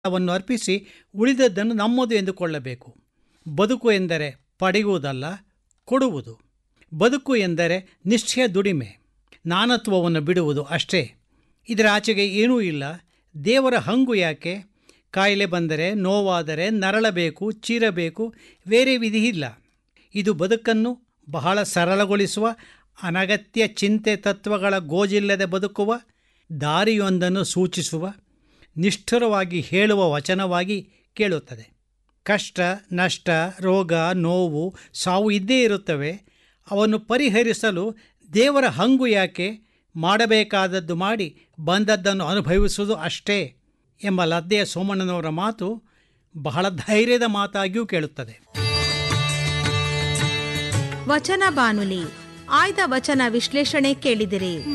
ಅವನ್ನು ಅರ್ಪಿಸಿ ಉಳಿದದ್ದನ್ನು ನಮ್ಮದು ಎಂದುಕೊಳ್ಳಬೇಕು ಬದುಕು ಎಂದರೆ ಪಡೆಯುವುದಲ್ಲ ಕೊಡುವುದು ಬದುಕು ಎಂದರೆ ನಿಶ್ಚಯ ದುಡಿಮೆ ನಾನತ್ವವನ್ನು ಬಿಡುವುದು ಅಷ್ಟೇ ಇದರ ಆಚೆಗೆ ಏನೂ ಇಲ್ಲ ದೇವರ ಹಂಗು ಯಾಕೆ ಕಾಯಿಲೆ ಬಂದರೆ ನೋವಾದರೆ ನರಳಬೇಕು ಚೀರಬೇಕು ಬೇರೆ ವಿಧಿ ಇಲ್ಲ ಇದು ಬದುಕನ್ನು ಬಹಳ ಸರಳಗೊಳಿಸುವ ಅನಗತ್ಯ ಚಿಂತೆ ತತ್ವಗಳ ಗೋಜಿಲ್ಲದೆ ಬದುಕುವ ದಾರಿಯೊಂದನ್ನು ಸೂಚಿಸುವ ನಿಷ್ಠುರವಾಗಿ ಹೇಳುವ ವಚನವಾಗಿ ಕೇಳುತ್ತದೆ ಕಷ್ಟ ನಷ್ಟ ರೋಗ ನೋವು ಸಾವು ಇದ್ದೇ ಇರುತ್ತವೆ ಅವನ್ನು ಪರಿಹರಿಸಲು ದೇವರ ಹಂಗು ಯಾಕೆ ಮಾಡಬೇಕಾದದ್ದು ಮಾಡಿ ಬಂದದ್ದನ್ನು ಅನುಭವಿಸುವುದು ಅಷ್ಟೇ ಎಂಬ ಲದ್ದೆಯ ಸೋಮಣ್ಣನವರ ಮಾತು ಬಹಳ ಧೈರ್ಯದ ಮಾತಾಗಿಯೂ ಕೇಳುತ್ತದೆ ವಚನ ಬಾನುಲಿ ಆಯ್ದ ವಚನ ವಿಶ್ಲೇಷಣೆ ಕೇಳಿದಿರಿ